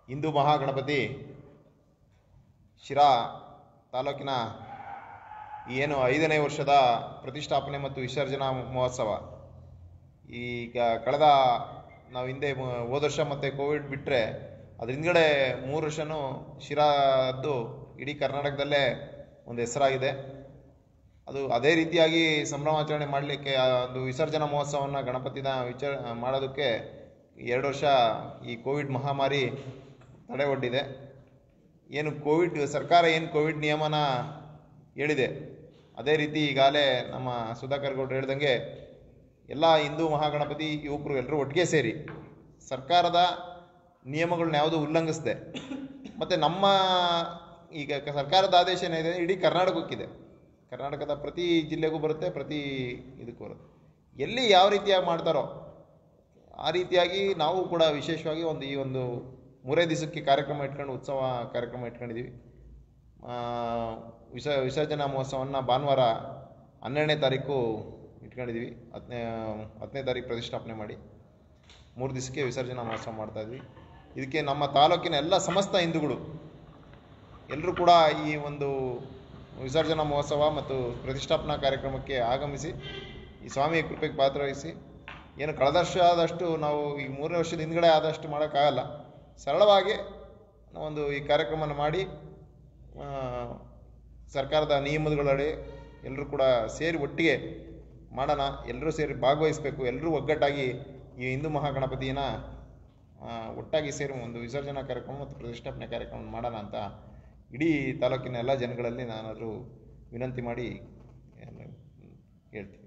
ಹಿಂದೂ ಮಹಾಗಣಪತಿ ಶಿರಾ ತಾಲೂಕಿನ ಏನು ಐದನೇ ವರ್ಷದ ಪ್ರತಿಷ್ಠಾಪನೆ ಮತ್ತು ವಿಸರ್ಜನಾ ಮಹೋತ್ಸವ ಈಗ ಕಳೆದ ನಾವು ಹಿಂದೆ ಮ- ಹೋದ ವರ್ಷ ಮತ್ತು ಕೋವಿಡ್ ಬಿಟ್ಟರೆ ಅದ್ರ ಹಿಂದ್ಗಡೆ ಮೂರು ವರ್ಷನೂ ಶಿರಾದ್ದು ಇಡೀ ಕರ್ನಾಟಕದಲ್ಲೇ ಒಂದು ಹೆಸರಾಗಿದೆ ಅದು ಅದೇ ರೀತಿಯಾಗಿ ಸಂಭ್ರಮಾಚರಣೆ ಮಾಡಲಿಕ್ಕೆ ಒಂದು ವಿಸರ್ಜನಾ ಮಹೋತ್ಸವವನ್ನು ಗಣಪತಿನ ವಿಚಾರ ಮಾಡೋದಕ್ಕೆ ಎರಡು ವರ್ಷ ಈ ಕೋವಿಡ್ ಮಹಾಮಾರಿ ತಡೆ ಒಡ್ಡಿದೆ ಏನು ಕೋವಿಡ್ ಸರ್ಕಾರ ಏನು ಕೋವಿಡ್ ನಿಯಮನ ಹೇಳಿದೆ ಅದೇ ರೀತಿ ಈಗಾಗಲೇ ನಮ್ಮ ಸುಧಾಕರ್ ಗೌಡ್ರು ಹೇಳ್ದಂಗೆ ಎಲ್ಲ ಹಿಂದೂ ಮಹಾಗಣಪತಿ ಯುವಕರು ಎಲ್ಲರೂ ಒಟ್ಟಿಗೆ ಸೇರಿ ಸರ್ಕಾರದ ನಿಯಮಗಳನ್ನ ಯಾವುದೂ ಉಲ್ಲಂಘಿಸದೆ ಮತ್ತು ನಮ್ಮ ಈಗ ಕ- ಸರ್ಕಾರದ ಆದೇಶ ಏನಿದೆ ಇಡೀ ಕರ್ನಾಟಕಕ್ಕಿದೆ ಕರ್ನಾಟಕದ ಪ್ರತಿ ಜಿಲ್ಲೆಗೂ ಬರುತ್ತೆ ಪ್ರತಿ ಇದಕ್ಕೂ ಬರುತ್ತೆ ಎಲ್ಲಿ ಯಾವ ರೀತಿಯಾಗಿ ಮಾಡ್ತಾರೋ ಆ ರೀತಿಯಾಗಿ ನಾವು ಕೂಡ ವಿಶೇಷವಾಗಿ ಒಂದು ಈ ಒಂದು ಮೂರೇ ದಿವಸಕ್ಕೆ ಕಾರ್ಯಕ್ರಮ ಇಟ್ಕೊಂಡು ಉತ್ಸವ ಕಾರ್ಯಕ್ರಮ ಇಟ್ಕೊಂಡಿದ್ದೀವಿ ಆ, ವಿಸ ವಿಸರ್ಜನಾ ಮಹೋತ್ಸವವನ್ನು ಭಾನುವಾರ ಹನ್ನೆರಡನೇ ತಾರೀಕು ಇಟ್ಕೊಂಡಿದ್ದೀವಿ ಹತ್ತನೇ ಹತ್ತನೇ ತಾರೀಕು ಪ್ರತಿಷ್ಠಾಪನೆ ಮಾಡಿ ಮೂರು ದಿವಸಕ್ಕೆ ವಿಸರ್ಜನಾ ಮಹೋತ್ಸವ ಮಾಡ್ತಾಯಿದ್ವಿ ಇದಕ್ಕೆ ನಮ್ಮ ತಾಲೂಕಿನ ಎಲ್ಲ ಸಮಸ್ತ ಹಿಂದೂಗಳು ಎಲ್ಲರೂ ಕೂಡ ಈ ಒಂದು ವಿಸರ್ಜನಾ ಮಹೋತ್ಸವ ಮತ್ತು ಪ್ರತಿಷ್ಠಾಪನಾ ಕಾರ್ಯಕ್ರಮಕ್ಕೆ ಆಗಮಿಸಿ ಈ ಸ್ವಾಮಿಯ ಕೃಪೆಗೆ ಪಾತ್ರವಹಿಸಿ ಏನು ಕಳೆದ ವರ್ಷ ಆದಷ್ಟು ನಾವು ಈ ಮೂರನೇ ವರ್ಷದ ಹಿಂದ್ಗಡೆ ಆದಷ್ಟು ಮಾಡೋಕ್ಕಾಗಲ್ಲ ಸರಳವಾಗಿ ಒಂದು ಈ ಕಾರ್ಯಕ್ರಮನ ಮಾಡಿ ಆ, ಸರ್ಕಾರದ ನಿಯಮಗಳಡಿ ಎಲ್ಲರೂ ಕೂಡ ಸೇರಿ ಒಟ್ಟಿಗೆ ಮಾಡೋಣ ಎಲ್ಲರೂ ಸೇರಿ ಭಾಗವಹಿಸಬೇಕು ಎಲ್ಲರೂ ಒಗ್ಗಟ್ಟಾಗಿ ಈ ಹಿಂದೂ ಮಹಾಗಣಪತಿನ ಆ, ಒಟ್ಟಾಗಿ ಸೇರಿ ಒಂದು ವಿಸರ್ಜನಾ ಕಾರ್ಯಕ್ರಮ ಮತ್ತು ಪ್ರತಿಷ್ಠಾಪನೆ ಕಾರ್ಯಕ್ರಮ ಮಾಡೋಣ ಅಂತ ಇಡೀ ತಾಲೂಕಿನ ಎಲ್ಲ ಜನಗಳಲ್ಲಿ ನಾನಾದರೂ ವಿನಂತಿ ಮಾಡಿ ಏನು ಹೇಳ್ತೀನಿ